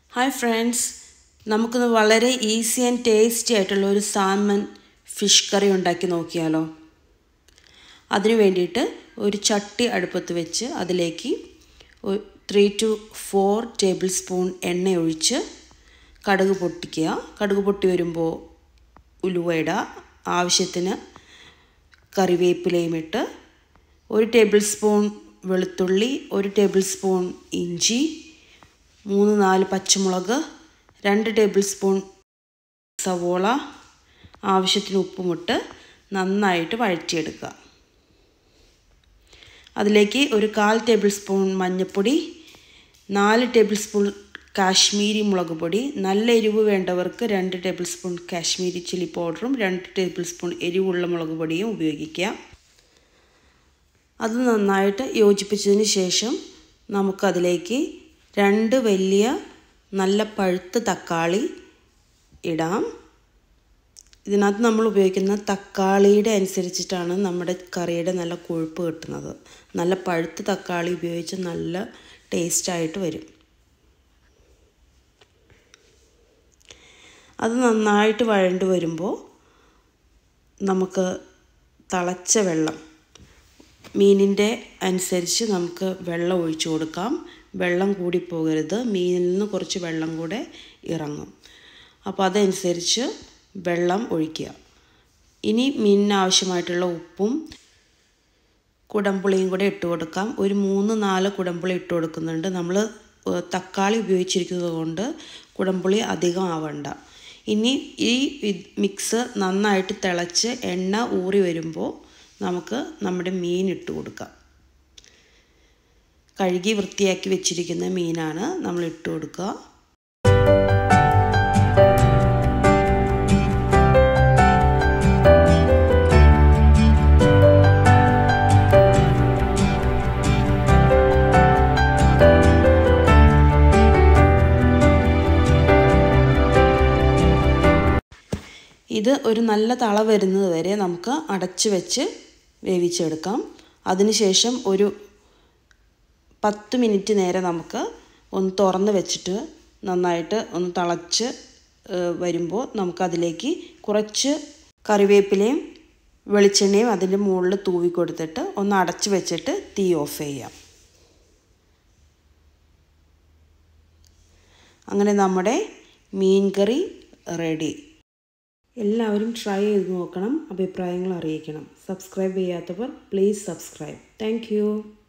hi friends നമുക്കിന്ന് വളരെ easy and tasty ആയിട്ടുള്ള ഒരു സാൽമൺ ഫിഷ് കറി ഉണ്ടാക്കി നോക്കിയാലോ അതിനു വേണ്ടിയിട്ട് ഒരു ചട്ടി അടുപ്പത്ത് വെച്ച് അതിലേക്ക് three to four tablespoon എണ്ണ ഒഴിച്ച് കടുക് പൊട്ടിക്കുക കടുക് പൊട്ടി വരുമ്പോൾ ഉലുവ ഇടുക ആവശ്യത്തിന് കറിവേപ്പിലയും ഇട്ട് ഒരു ടേബിൾ സ്പൂൺ വെളുത്തുള്ളി ഒരു ടേബിൾ സ്പൂൺ ഇഞ്ചി മൂന്ന് നാല് പച്ചമുളക് രണ്ട് ടേബിൾ സ്പൂൺ സവോള ആവശ്യത്തിന് ഉപ്പുമിട്ട് നന്നായിട്ട് വഴറ്റിയെടുക്കുക അതിലേക്ക് ഒരു കാൽ ടേബിൾ സ്പൂൺ മഞ്ഞൾപ്പൊടി നാല് ടേബിൾ സ്പൂൺ കാശ്മീരി മുളക് പൊടി നല്ല എരിവ് വേണ്ടവർക്ക് രണ്ട് ടേബിൾ സ്പൂൺ കാശ്മീരി ചില്ലി പൗഡറും രണ്ട് ടേബിൾ സ്പൂൺ എരിവുള്ള മുളക് പൊടിയും ഉപയോഗിക്കുക അത് നന്നായിട്ട് യോജിപ്പിച്ചതിന് ശേഷം നമുക്കതിലേക്ക് രണ്ട് വലിയ നല്ല പഴുത്ത തക്കാളി ഇടാം ഇതിനകത്ത് നമ്മൾ ഉപയോഗിക്കുന്ന തക്കാളിയുടെ അനുസരിച്ചിട്ടാണ് നമ്മുടെ കറിയുടെ നല്ല കൊഴുപ്പ് കിട്ടുന്നത് നല്ല പഴുത്ത തക്കാളി ഉപയോഗിച്ച് നല്ല ടേസ്റ്റായിട്ട് വരും അത് നന്നായിട്ട് വഴണ്ട് വരുമ്പോൾ നമുക്ക് തിളച്ച വെള്ളം മീനിൻ്റെ അനുസരിച്ച് നമുക്ക് വെള്ളം ഒഴിച്ചു കൊടുക്കാം വെള്ളം കൂടി പോകരുത് മീനിൽ നിന്ന് കുറച്ച് വെള്ളം കൂടെ ഇറങ്ങും അപ്പോൾ അതനുസരിച്ച് വെള്ളം ഒഴിക്കുക ഇനി മീനിന് ആവശ്യമായിട്ടുള്ള ഉപ്പും കുടംപുളിയും കൂടെ ഇട്ട് കൊടുക്കാം ഒരു മൂന്ന് നാല് കുടംപുളി ഇട്ട് കൊടുക്കുന്നുണ്ട് നമ്മൾ തക്കാളി ഉപയോഗിച്ചിരിക്കുന്നത് കൊണ്ട് കുടംപുളി അധികം ആവണ്ട ഇനി ഈ മിക്സ് നന്നായിട്ട് തിളച്ച് എണ്ണ ഊറി വരുമ്പോൾ നമുക്ക് നമ്മുടെ മീൻ ഇട്ട് കൊടുക്കാം കഴുകി വൃത്തിയാക്കി വെച്ചിരിക്കുന്ന മീനാണ് നമ്മൾ ഇട്ട് കൊടുക്കുക ഇത് ഒരു നല്ല തള വരുന്നത് വരെ നമുക്ക് അടച്ച് വെച്ച് വേവിച്ചെടുക്കാം അതിനുശേഷം ഒരു പത്ത് മിനിറ്റ് നേരം നമുക്ക് ഒന്ന് തുറന്ന് വെച്ചിട്ട് നന്നായിട്ട് ഒന്ന് തിളച്ച് വരുമ്പോൾ നമുക്കതിലേക്ക് കുറച്ച് കറിവേപ്പിലയും വെളിച്ചെണ്ണയും അതിൻ്റെ മുകളിൽ തൂവി കൊടുത്തിട്ട് ഒന്ന് അടച്ച് വെച്ചിട്ട് തീ ഓഫ് ചെയ്യാം അങ്ങനെ നമ്മുടെ മീൻ കറി റെഡി എല്ലാവരും ട്രൈ ചെയ്ത് നോക്കണം അഭിപ്രായങ്ങൾ അറിയിക്കണം സബ്സ്ക്രൈബ് ചെയ്യാത്തവർ പ്ലീസ് സബ്സ്ക്രൈബ് താങ്ക്